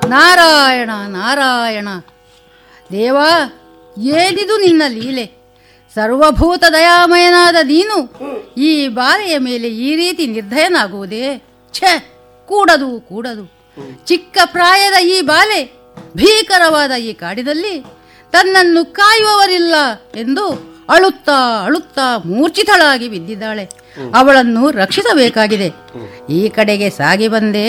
ನಾರಾಯಣ ನಾರಾಯಣ ದೇವ ಏನಿದು ನಿನ್ನ ಲೀಲೆ ಸರ್ವಭೂತ ದಯಾಮಯನಾದ ನೀನು ಈ ಬಾಲೆಯ ಮೇಲೆ ಈ ರೀತಿ ನಿರ್ಧಯನಾಗುವುದೇ ಛೆ ಕೂಡದು ಕೂಡದು ಚಿಕ್ಕ ಪ್ರಾಯದ ಈ ಬಾಲೆ ಭೀಕರವಾದ ಈ ಕಾಡಿನಲ್ಲಿ ತನ್ನನ್ನು ಕಾಯುವವರಿಲ್ಲ ಎಂದು ಅಳುತ್ತಾ ಅಳುತ್ತಾ ಮೂರ್ಛಿತಳಾಗಿ ಬಿದ್ದಿದ್ದಾಳೆ ಅವಳನ್ನು ರಕ್ಷಿಸಬೇಕಾಗಿದೆ ಈ ಕಡೆಗೆ ಸಾಗಿ ಬಂದೆ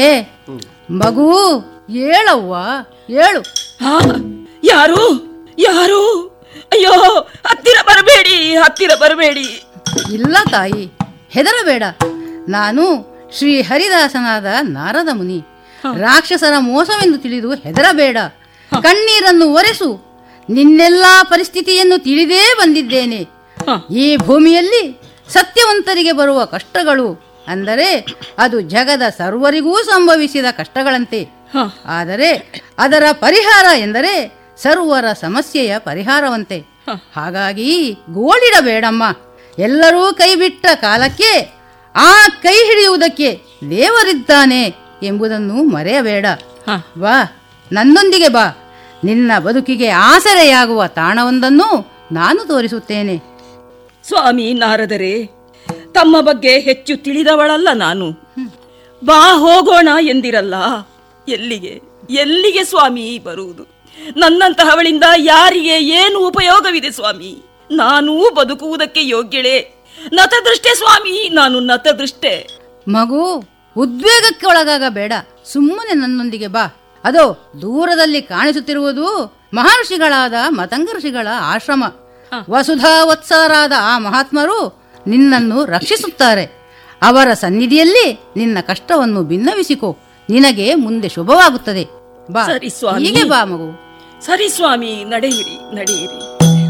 ಮಗು ಏಳವ್ವ ಏಳು ಹಾ ಯಾರು ಯಾರು ಅಯ್ಯೋ ಹತ್ತಿರ ಬರಬೇಡಿ ಹತ್ತಿರ ಬರಬೇಡಿ ಇಲ್ಲ ತಾಯಿ ಹೆದರಬೇಡ ನಾನು ಶ್ರೀ ಹರಿದಾಸನಾದ ನಾರದ ಮುನಿ ರಾಕ್ಷಸರ ಮೋಸವೆಂದು ತಿಳಿದು ಹೆದರಬೇಡ ಕಣ್ಣೀರನ್ನು ಒರೆಸು ನಿನ್ನೆಲ್ಲಾ ಪರಿಸ್ಥಿತಿಯನ್ನು ತಿಳಿದೇ ಬಂದಿದ್ದೇನೆ ಹ. ಈ ಭೂಮಿಯಲ್ಲಿ ಸತ್ಯವಂತರಿಗೆ ಬರುವ ಕಷ್ಟಗಳು ಅಂದರೆ ಅದು ಜಗದ ಸರ್ವರಿಗೂ ಸಂಭವಿಸಿದ ಕಷ್ಟಗಳಂತೆ ಹ. ಆದರೆ ಅದರ ಪರಿಹಾರ ಎಂದರೆ ಸರ್ವರ ಸಮಸ್ಯೆಯ ಪರಿಹಾರವಂತೆ ಹಾಗಾಗಿ ಗೋಳಿಡಬೇಡಮ್ಮ ಎಲ್ಲರೂ ಕೈಬಿಟ್ಟ ಕಾಲಕ್ಕೆ ಆ ಕೈ ಹಿಡಿಯುವುದಕ್ಕೆ ದೇವರಿದ್ದಾನೆ ಎಂಬುದನ್ನು ಮರೆಯಬೇಡ ಹ. ಬಾ ನನ್ನೊಂದಿಗೆ ಬಾ ನಿನ್ನ ಬದುಕಿಗೆ ಆಸರೆಯಾಗುವ ತಾಣವೊಂದನ್ನು ನಾನು ತೋರಿಸುತ್ತೇನೆ ಸ್ವಾಮಿ ನಾರದರೆ ತಮ್ಮ ಬಗ್ಗೆ ಹೆಚ್ಚು ತಿಳಿದವಳಲ್ಲ ನಾನು ಬಾ ಹೋಗೋಣ ಎಂದಿರಲ್ಲ ಎಲ್ಲಿಗೆ ಎಲ್ಲಿಗೆ ಸ್ವಾಮಿ ಬರುವುದು ನನ್ನಂತಹವಳಿಂದ ಯಾರಿಗೆ ಏನು ಉಪಯೋಗವಿದೆ ಸ್ವಾಮಿ ನಾನು ಬದುಕುವುದಕ್ಕೆ ಯೋಗ್ಯಳೇ ನತದೃಷ್ಟೆ ಸ್ವಾಮಿ ನಾನು ನತದೃಷ್ಟೆ ಮಗು ಉದ್ವೇಗಕ್ಕೆ ಒಳಗಾಗಬೇಡ ಸುಮ್ಮನೆ ನನ್ನೊಂದಿಗೆ ಬಾ ಅದೋ ದೂರದಲ್ಲಿ ಕಾಣಿಸುತ್ತಿರುವುದು ಮಹರ್ಷಿಗಳಾದ ಮತಂಗ ಋಷಿಗಳ ಆಶ್ರಮ ವಸುಧಾ ವತ್ಸರಾದ ಆ ಮಹಾತ್ಮರು ನಿನ್ನನ್ನು ರಕ್ಷಿಸುತ್ತಾರೆ ಅವರ ಸನ್ನಿಧಿಯಲ್ಲಿ ನಿನ್ನ ಕಷ್ಟವನ್ನು ಭಿನ್ನವಿಸಿಕೋ ನಿನಗೆ ಮುಂದೆ ಶುಭವಾಗುತ್ತದೆ ಬಾ ಸರಿ ಸ್ವಾಮಿ. ಹೀಗೆ ಬಾ ಮಗು ಸರಿ ಸ್ವಾಮಿ ನಡೆಯಿರಿ ನಡೆಯಿರಿ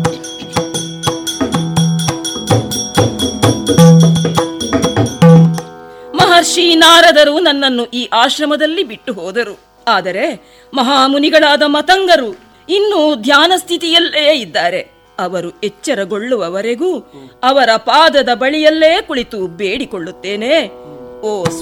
ಮಹರ್ಷಿ ನಾರದರು ನನ್ನನ್ನು ಈ ಆಶ್ರಮದಲ್ಲಿ ಬಿಟ್ಟು ಹೋದರು ಆದರೆ ಮಹಾಮುನಿಗಳಾದ ಮತಂಗರು ಇನ್ನೂ ಧ್ಯಾನ ಸ್ಥಿತಿಯಲ್ಲೇ ಇದ್ದಾರೆ ಅವರು ಎಚ್ಚರಗೊಳ್ಳುವವರೆಗೂ ಅವರ ಪಾದದ ಬಳಿಯಲ್ಲೇ ಕುಳಿತು ಬೇಡಿಕೊಳ್ಳುತ್ತೇನೆ ಓ